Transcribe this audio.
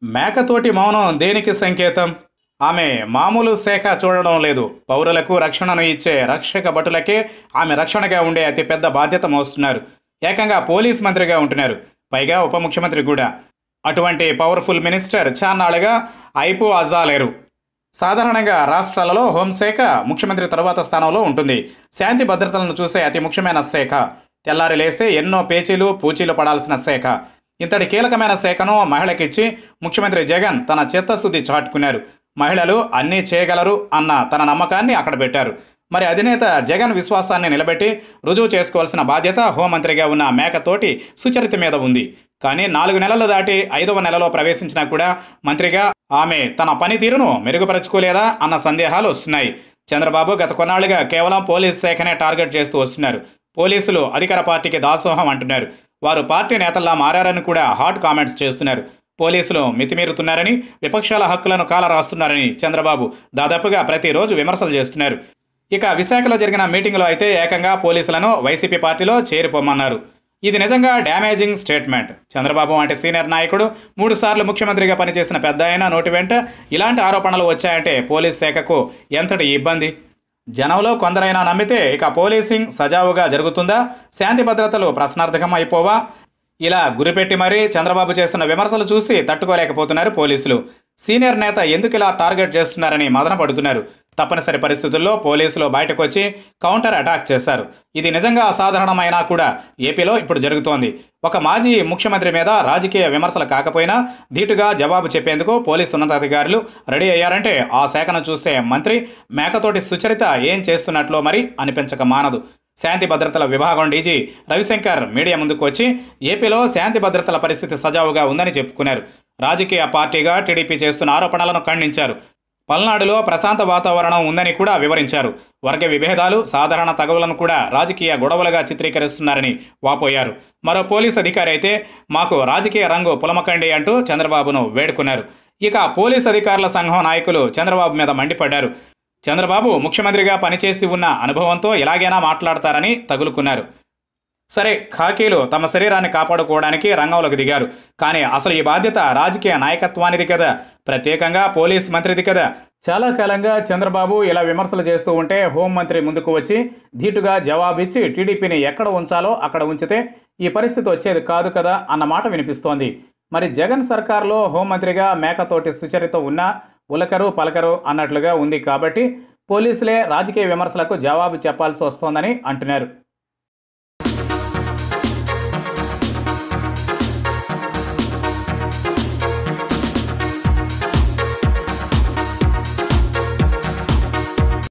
మేకతోటి మౌనం దేనికి సంకేతం ఆమె మామూలు శాఖ చూడడం లేదు పౌరులకు రక్షణను ఇచ్చే రక్షక భటులకే ఆమె రక్షణగా ఉండే అతిపెద్ద బాధ్యత మోస్తున్నారు ఏకంగా పోలీస్ మంత్రిగా ఉంటున్నారు పైగా ఉప ముఖ్యమంత్రి కూడా అటువంటి పవర్ఫుల్ మినిస్టర్ చాన్నాళ్ళుగా ఐపు అజాలేరు సాధారణంగా రాష్ట్రాలలో హోంశాఖ ముఖ్యమంత్రి తరువాత స్థానంలో ఉంటుంది శాంతి భద్రతలను చూసే అతి ముఖ్యమైన శాఖ తెల్లారి లేస్తే ఎన్నో పేచీలు పూచీలు పడాల్సిన శాఖ ఇంతటి కీలకమైన శాఖను మహిళకిచ్చి ముఖ్యమంత్రి జగన్ తన చిత్తశుద్ధి చాటుకున్నారు మహిళలు అన్నీ చేయగలరు అన్న తన నమ్మకాన్ని అక్కడ పెట్టారు మరి అధినేత జగన్ విశ్వాసాన్ని నిలబెట్టి రుజువు చేసుకోవాల్సిన బాధ్యత హోంమంత్రిగా ఉన్న మేకతోటి సుచరిత మీద ఉంది కానీ నాలుగు నెలలు దాటి ఐదవ నెలలో ప్రవేశించినా కూడా మంత్రిగా ఆమె తన పనితీరును మెరుగుపరచుకోలేదా అన్న సందేహాలు వస్తున్నాయి చంద్రబాబు గత కొన్నాళ్లుగా కేవలం పోలీస్ శాఖనే టార్గెట్ చేస్తూ వస్తున్నారు పోలీసులు అధికార పార్టీకి దాసోహం అంటున్నారు వారు పార్టీ నేతల్లా మారారని కూడా హాట్ కామెంట్స్ చేస్తున్నారు పోలీసులు మితిమీరుతున్నారని విపక్షాల హక్కులను కాల రాస్తున్నారని చంద్రబాబు దాదాపుగా ప్రతిరోజు విమర్శలు చేస్తున్నారు ఇక విశాఖలో జరిగిన మీటింగ్లో అయితే ఏకంగా పోలీసులను వైసీపీ పార్టీలో చేరిపోమన్నారు ఇది నిజంగా డ్యామేజింగ్ స్టేట్మెంట్ చంద్రబాబు వంటి సీనియర్ నాయకుడు మూడు సార్లు ముఖ్యమంత్రిగా పనిచేసిన పెద్ద ఆయన నోటి వెంట ఇలాంటి ఆరోపణలు వచ్చాయంటే పోలీస్ శాఖకు ఎంతటి ఇబ్బంది జనంలో కొందరైనా నమ్మితే ఇక పోలీసింగ్ సజావుగా జరుగుతుందా శాంతి భద్రతలు ప్రశ్నార్థకం అయిపోవా ఇలా గురిపెట్టి మరీ చంద్రబాబు చేస్తున్న విమర్శలు చూసి తట్టుకోలేకపోతున్నారు పోలీసులు సీనియర్ నేత ఎందుకు ఇలా టార్గెట్ చేస్తున్నారని మదన పడుతున్నారు తప్పనిసరి పరిస్థితుల్లో పోలీసులు బయటకు వచ్చి కౌంటర్ అటాక్ చేశారు ఇది నిజంగా అసాధారణమైనా కూడా ఏపీలో ఇప్పుడు జరుగుతోంది ఒక మాజీ ముఖ్యమంత్రి మీద రాజకీయ విమర్శలు కాకపోయినా ధీటుగా జవాబు చెప్పేందుకు పోలీసు ఉన్నతాధికారులు రెడీ అయ్యారంటే ఆ శాఖను చూసే మంత్రి మేకతోటి సుచరిత ఏం చేస్తున్నట్లో మరి అనిపించక మానదు శాంతి భద్రతల విభాగం డీజీ రవిశంకర్ మీడియా ముందుకు వచ్చి ఏపీలో శాంతి భద్రతల పరిస్థితి సజావుగా ఉందని చెప్పుకున్నారు రాజకీయ పార్టీగా టీడీపీ చేస్తున్న ఆరోపణలను ఖండించారు పల్నాడులో ప్రశాంత వాతావరణం ఉందని కూడా వివరించారు వర్గ విభేదాలు సాధారణ తగవులను కూడా రాజకీయ గొడవలుగా చిత్రీకరిస్తున్నారని వాపోయారు మరో పోలీస్ అధికారి అయితే మాకు రాజకీయ రంగు పులమకండి అంటూ చంద్రబాబును వేడుకున్నారు ఇక పోలీస్ అధికారుల సంఘం నాయకులు చంద్రబాబు మీద మండిపడ్డారు చంద్రబాబు ముఖ్యమంత్రిగా పనిచేసి ఉన్న అనుభవంతో ఎలాగైనా మాట్లాడతారని తగులుకున్నారు సరే ఖాకీలు తమ శరీరాన్ని కాపాడుకోవడానికి రంగంలోకి దిగారు కానీ అసలు ఈ బాధ్యత రాజకీయ నాయకత్వానిది కదా ప్రత్యేకంగా పోలీస్ మంత్రిది కదా చాలా కాలంగా చంద్రబాబు ఇలా విమర్శలు చేస్తూ ఉంటే హోంమంత్రి ముందుకు వచ్చి ధీటుగా జవాబిచ్చి టీడీపీని ఎక్కడ ఉంచాలో అక్కడ ఉంచితే ఈ పరిస్థితి వచ్చేది కాదు కదా అన్న మాట వినిపిస్తోంది మరి జగన్ సర్కార్లో హోంమంత్రిగా మేకతోటి సుచరిత ఉన్నా ఉలకరు పలకరు అన్నట్లుగా ఉంది కాబట్టి పోలీసులే రాజకీయ విమర్శలకు జవాబు చెప్పాల్సి వస్తోందని అంటున్నారు